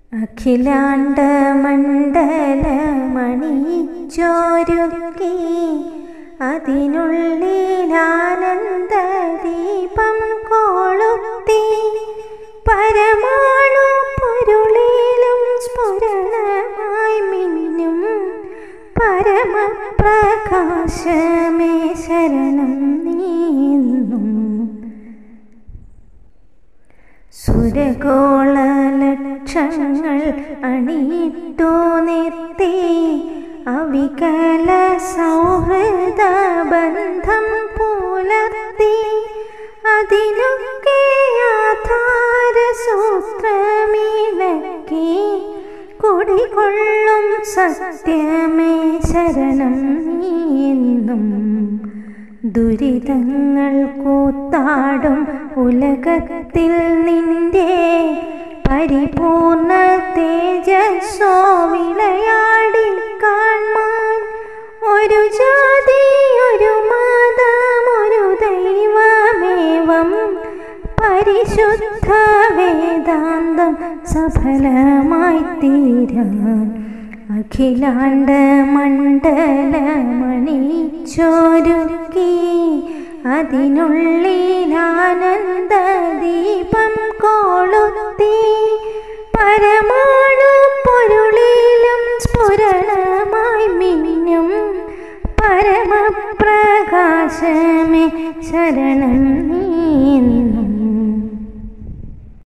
അഖിലാണ്ട മണ്ഡലമണിച്ചോരുക്കി അതിനുള്ളിലാനന്ദ ദീപം കോളുത്തി പരമാണു പൊരുളിലും സ്ഫുരണമായി മിന്നും പരമപ്രകാശമേ ശരണം നീന്നും സുരഗോള ലക്ഷങ്ങൾ അണിയിട്ടു നിർത്തി അവികല സൗഹൃദ ബന്ധം പുലർത്തി അതിനൊക്കെ ആധാര സൂത്രമിളക്കി കുടികൊള്ളും സത്യമേ ശരണം നീയെന്നും ദുരിതങ്ങൾ കൂത്താടും ഉലകത്തിൽ നിന്റെ പരിപൂർണ തേജസ്സോ വിളയാടി കാൺമാൻ ഒരു ജാതി ഒരു മതം ഒരു ദൈവമേവം പരിശുദ്ധ വേദാന്തം സഫലമായി തീരാൻ അഖിലാണ്ട മണ്ഡലമണിച്ചോരുക്കി അതിനുള്ളിലാനന്ദ ദീപം കോളുത്തി പരമാ